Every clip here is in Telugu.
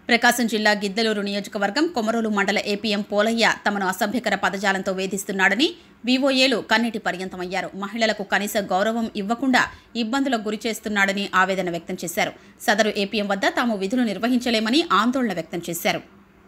ప్రకాశం జిల్లా గిద్దలూరు నియోజకవర్గం కొమరోలు మండల ఏపీఎం పోలయ్య తమను అసభ్యకర పదజాలంతో వేధిస్తున్నాడని వీవోఏలు కన్నీటి పర్యంతమయ్యారు మహిళలకు కనీస గౌరవం ఇవ్వకుండా ఇబ్బందులకు గురి చేస్తున్నాడని ఆవేదన వ్యక్తం చేశారు సదరు ఏపీఎం వద్ద తాము విధులు నిర్వహించలేమని ఆందోళన వ్యక్తం చేశారు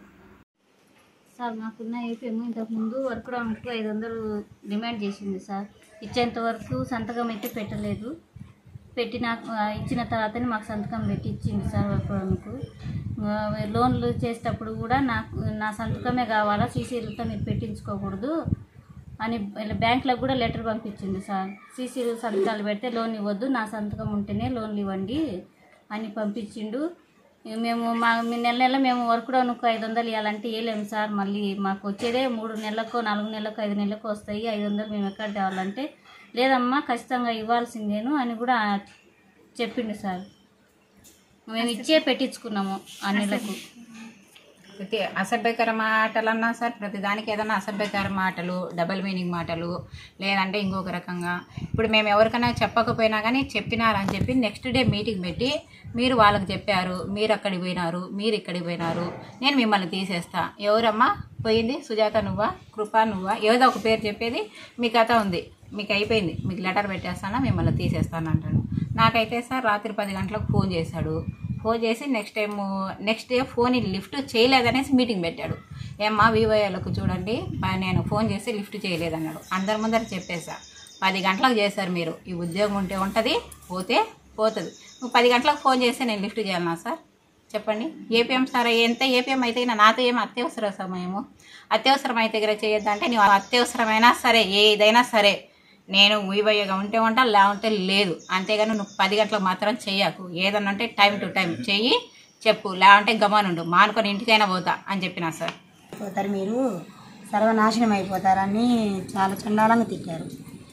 సార్ మాకున్న ఏపీఎం ఇంతకుముందు వర్క్ డౌన్కు ఐదు వందలు డిమాండ్ చేసింది సార్ ఇచ్చేంత వరకు సంతకం అయితే పెట్టలేదు పెట్టిన ఆ, ఇచ్చిన తర్వాతనే మాకు సంతకం పెట్టి ఇచ్చింది సార్ వర్క్ డౌన్కు ఆ, లోన్లు చేసేటప్పుడు కూడా నాకు నా సంతకమే కావాలా సీసీలతో మీరు పెట్టించుకోకూడదు అని ఇలా బ్యాంకులకు కూడా లెటర్ పంపించింది సార్ సీసీలు సంతకాలు పెడితే లోన్ ఇవ్వద్దు నా సంతకం ఉంటేనే లోన్లు ఇవ్వండి అని పంపించిండు మేము మా మీ నెల నెల మేము వర్క్ డౌన్కు ఐదు వందలు ఇవ్వాలంటే ఇవ్వలేము సార్ మళ్ళీ మాకు వచ్చేదే మూడు నెలలకు నాలుగు నెలలకు ఐదు నెలలకు వస్తాయి ఐదు వందలు మేము ఎక్కడ తేవాలంటే లేదమ్మా ఖచ్చితంగా ఇవ్వాల్సిందేను అని కూడా చెప్పిండు సార్ మేము ఇచ్చే పెట్టించుకున్నాము ఆ నెలకు ప్రతి అసభ్యకర మాటలు అన్నా సార్ ప్రతి దానికి ఏదైనా అసభ్యకర మాటలు డబల్ మీనింగ్ మాటలు లేదంటే ఇంకొక రకంగా ఇప్పుడు మేము ఎవరికైనా చెప్పకపోయినా కానీ చెప్పినారని చెప్పి నెక్స్ట్ డే మీటింగ్ పెట్టి మీరు వాళ్ళకి చెప్పారు మీరు అక్కడికి పోయినారు మీరు ఇక్కడికి పోయినారు నేను మిమ్మల్ని తీసేస్తా ఎవరమ్మా పోయింది సుజాత నువ్వా కృప నువ్వా ఏదో ఒక పేరు చెప్పేది మీ కథ ఉంది మీకు అయిపోయింది మీకు లెటర్ పెట్టేస్తానా మిమ్మల్ని తీసేస్తాను అంటాడు నాకైతే సార్ రాత్రి పది గంటలకు ఫోన్ చేశాడు ఫోన్ చేసి next time next day phone lift చేయలేదనేసి మీటింగ్ పెట్టాడు ఏమ్మా వివోఏలకు చూడండి ప- నేను ఫోన్ చేసి లిఫ్ట్ చేయలేదన్నాడు అందరి ముందర చెప్పేశా పది గంటలకు చేశారు మీరు ఈ ఉద్యోగం ఉంటే ఉంటుంది పోతే పోతుంది నువ్వు పది గంటలకు ఫోన్ చేస్తే నేను లిఫ్ట్ చేయాలన్నా సార్ చెప్పండి ఏపీఎం సార్ ఎంత ఏపీఎం అయితే గిన నాతో ఏం అత్యవసర సమయము అత్యవసరం అయితే దగ్గర చేయొద్దంటే నీవు అత్యవసరమైనా సరే ఏదైనా సరే నేను వీవయ్యగా ఉంటే ఉంటా లేకుంటే లేదు అంతేగాని నువ్వు పది గంటలకు మాత్రం చెయ్యకు ఏదన్నా ఉంటే టైం టు టైం చెయ్యి చెప్పు లేకుంటే గమనుండు మానుకొని ఇంటికైనా పోతా అని చెప్పినా సార్ పోతారు మీరు సర్వనాశనం అయిపోతారని చాలా చండాలంగా తిట్టారు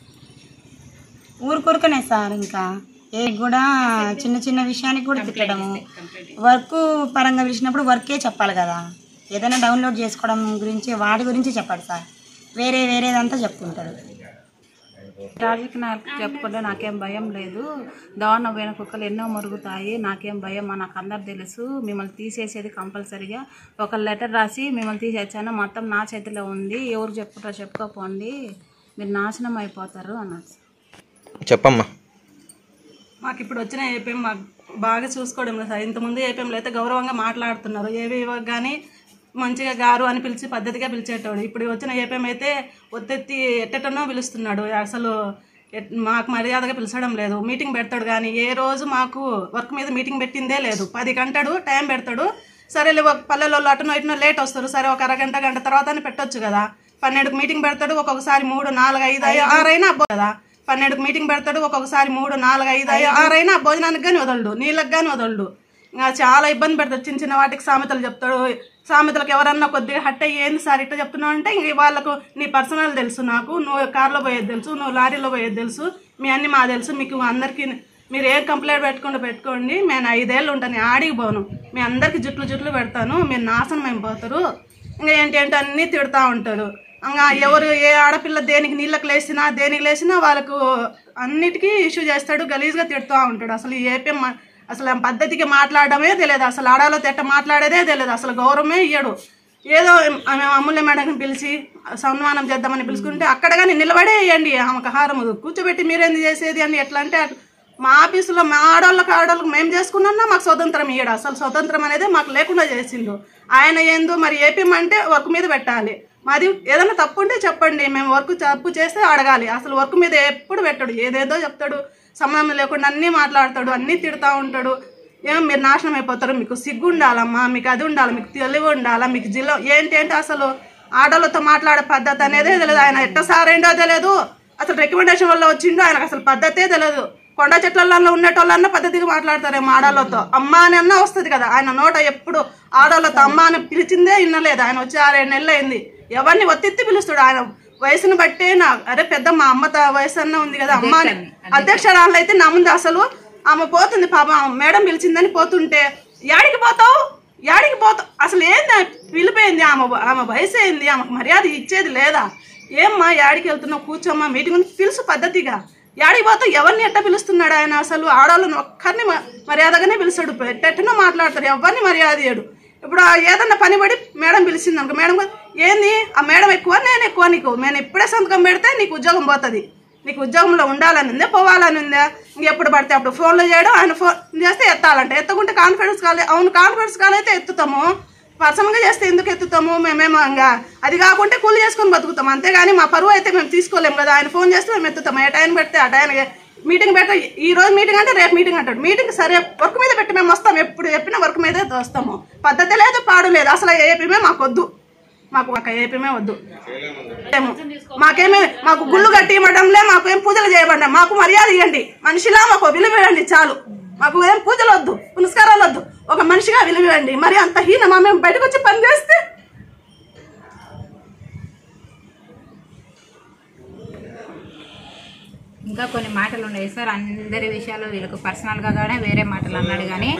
ఊరుకొరకనే సార్ ఇంకా ఏ కూడా చిన్న చిన్న విషయానికి కూడా తిట్టడము వర్క్ పరంగా పిలిచినప్పుడు వర్కే చెప్పాలి కదా ఏదైనా డౌన్లోడ్ చేసుకోవడం గురించి వాటి గురించి చెప్పాలి సార్ వేరే వేరేదంతా చెప్పుకుంటారు రాజకీయ నాయకులు చెప్పుకుంటే నాకేం భయం లేదు దావన పోయిన కుక్కలు ఎన్నో మురుగుతాయి నాకేం భయం నాకు అందరు తెలుసు మిమ్మల్ని తీసేసేది కంపల్సరీగా ఒక లెటర్ రాసి మిమ్మల్ని తీసేసాను మొత్తం నా చేతిలో ఉంది ఎవరు చెప్పుకుంటారో చెప్పుకోపోండి మీరు నాశనం అయిపోతారు అన్నారు చెప్పమ్మా మాకు ఇప్పుడు వచ్చిన ఏపీఎం మాకు బాగా చూసుకోవడం లేదు సార్ ఇంతకుముందు ఏపీఎంలో అయితే గౌరవంగా మాట్లాడుతున్నారు ఏవి కానీ మంచిగా గారు అని పిలిచి పద్ధతిగా పిలిచేటోడు ఇప్పుడు వచ్చిన ఏపీఎం అయితే ఒత్తెత్తి ఎట్టెట్టనో పిలుస్తున్నాడు అసలు ఎట్- మాకు మర్యాదగా పిలిచడం లేదు మీటింగ్ పెడతాడు కానీ ఏ రోజు మాకు వర్క్ మీద మీటింగ్ పెట్టిందే లేదు పది గంటడు టైం పెడతాడు సరేలే ఒక పల్లెల్లో అటునో ఇటునో లేట్ వస్తారు సరే ఒక అరగంట గంట తర్వాత పెట్టొచ్చు కదా పన్నెండుకు మీటింగ్ పెడతాడు ఒక్కొక్కసారి మూడు నాలుగు ఐదు ఐ- ఆరైనా అబ్బో కదా పన్నెండుకు మీటింగ్ పెడతాడు ఒక్కొక్కసారి మూడు నాలుగు ఐదు ఐ- ఆరైనా భోజనానికి కానీ వదలడు నీళ్ళకి కానీ వదలడు ఇంకా చాలా ఇబ్బంది పెడతాడు చిన్న చిన్న వాటికి సామెతలు చెప్తాడు సామెతలకు ఎవరన్నా కొద్దిగా హట్ అయ్యి ఏంది సార్ ఇట్లా చెప్తున్నావు అంటే ఇంక వాళ్ళకు నీ పర్సనల్ తెలుసు నాకు నువ్వు కార్లో పోయేది తెలుసు నువ్వు లారీలో పోయేది తెలుసు మీ అన్ని మా తెలుసు మీకు అందరికీ మీరు ఏ కంప్లైంట్ పెట్టుకుంటూ పెట్టుకోండి నేను ఐదేళ్ళు ఉంటాను ఆడికి పోను మీ అందరికి జుట్లు జుట్లు పెడతాను మీరు నాశనం అయిపోతారు ఇంకా ఏంటి ఏంటి అన్నీ తిడతా ఉంటాడు ఇంకా ఎవరు ఏ ఆడపిల్ల దేనికి నీళ్ళకి లేసినా దేనికి లేసినా వాళ్ళకు అన్నిటికీ ఇష్యూ చేస్తాడు గలీజ్గా తిడుతూ ఉంటాడు అసలు ఈ ఏపీ మా- అసలు ఆ పద్ధతికి మాట్లాడడమే తెలియదు అసలు ఆడాలో తిట్ట మాట్లాడేదే తెలియదు అసలు గౌరవమే ఇయ్యడు ఏదో ఆమె అమూల్య మేడం పిలిచి సన్మానం చేద్దామని పిలుచుకుంటే అక్కడ కానీ నిలబడే వేయండి ఆమెకు హారం కూర్చోబెట్టి మీరేంది చేసేది అని ఎట్లా అంటే అట్లా. మా ఆఫీసులో మా ఆడవాళ్ళకి ఆడవాళ్ళకి మేము చేసుకున్నా మాకు స్వతంత్రం ఇయ్యడు అసలు స్వతంత్రం అనేది మాకు లేకుండా చేసిండు ఆయన ఏందో మరి ఏపీ అంటే వర్క్ మీద పెట్టాలి మాది ఏదైనా తప్పు ఉంటే చెప్పండి మేము వర్క్ తప్పు చేస్తే అడగాలి అసలు వర్క్ మీద ఎప్పుడు పెట్టడు ఏదేదో చెప్తాడు సంబంధం లేకుండా అన్నీ మాట్లాడతాడు అన్నీ తిడతా ఉంటాడు ఏమో మీరు నాశనం అయిపోతారు మీకు సిగ్గు ఉండాలమ్మా మీకు అది ఉండాలి మీకు తెలివి ఉండాలా మీకు జిల్లా ఏంటి అంటే అసలు ఆడవాళ్ళతో మాట్లాడే పద్ధతి అనేదే తెలియదు ఆయన ఎట్ట సారైండో తెలియదు అసలు రికమెండేషన్ వల్ల వచ్చిండో ఆయనకు అసలు పద్ధతే తెలియదు కొండ చెట్లలో ఉన్నటోళ్ళన్నా పద్ధతిగా మాట్లాడతారేమో ఆడవాళ్ళతో అమ్మ అని అన్నా వస్తుంది కదా ఆయన నోట ఎప్పుడు ఆడవాళ్ళతో అమ్మ అని పిలిచిందే వినలేదు ఆయన వచ్చి ఆరేడు నెలలు అయింది ఎవరిని ఒత్తిత్తి పిలుస్తాడు ఆయన వయసును బట్టే నా అరే పెద్ద మా అమ్మ త- వయసు అన్న ఉంది కదా అమ్మ అని అధ్యక్షరాలు అయితే నా ముందు అసలు ఆమె పోతుంది పాప ఆమె మేడం పిలిచిందని పోతుంటే యాడికి పోతావు యాడికి పోతావు అసలు ఏంది పిలిపోయింది ఆమె ఆమె వయసు ఏంది ఆమెకు మర్యాద ఇచ్చేది లేదా ఏమ్మా యాడికి వెళ్తున్నావు కూర్చోమ్మా మీటింగ్ ఉంది పిలుసు పద్ధతిగా యాడికి పోతావు ఎవరిని ఎట్ట పిలుస్తున్నాడు ఆయన అసలు ఆడవాళ్ళని ఒక్కరిని మ- మర్యాదగానే పిలుస్తాడు ఎట్టెట్టనో మాట్లాడతారు ఎవరిని మర్యాద ఇయ్యడు ఇప్పుడు ఆ ఏదన్నా పని పడి మేడం పిలిచింది అనుకో మేడం ఏంది ఆ మేడం ఎక్కువ నేను ఎక్కువ నీకు నేను ఇప్పుడే సంతకం పెడితే నీకు ఉద్యోగం పోతుంది నీకు ఉద్యోగంలో ఉండాలని ఉందా పోవాలని ఉందా ఇంకెప్పుడు పడితే అప్పుడు ఫోన్లో చేయడం ఆయన ఫోన్ చేస్తే ఎత్తాలంటే ఎత్తకుంటే కాన్ఫిడెన్స్ కాలే అవును కాన్ఫిడెన్స్ కాల్ అయితే ఎత్తుతాము పర్సనల్గా చేస్తే ఎందుకు ఎత్తుతాము మేమేమో ఇంకా అది కాకుంటే కూలి చేసుకొని బతుకుతాం అంతేగాని మా పరువు అయితే మేము తీసుకోలేము కదా ఆయన ఫోన్ చేస్తే మేము ఎత్తుతాం ఏ టైం పెడితే ఆ టైం మీటింగ్ పెట్ట ఈ రోజు మీటింగ్ అంటే రేపు మీటింగ్ అంటాడు మీటింగ్ సరే వర్క్ మీద పెట్టి మేము వస్తాం ఎప్పుడు చెప్పిన వర్క్ మీదే వస్తాము పద్ధతి లేదు పాడు లేదు అసలు ఏపీమే మాకు వద్దు మాకు ఒక ఏపీమే వద్దు ఏమో. మాకేమి మాకు గుళ్ళు కట్టి ఇవ్వడంలే మాకు ఏం పూజలు చేయబడ్డా మాకు మర్యాద ఇవ్వండి మనిషిలా మాకు విలువ ఇవ్వండి చాలు మాకు ఏం పూజలు వద్దు పునస్కారాలు వద్దు ఒక మనిషిగా విలువ ఇవ్వండి మరి అంత హీనమా మేము బయటకు వచ్చి పని చేస్తే ఇంకా కొన్ని మాటలు ఉన్నాయి సార్ అందరి విషయాలు వీళ్ళకు పర్సనల్గా కానీ వేరే మాటలు అన్నాడు కానీ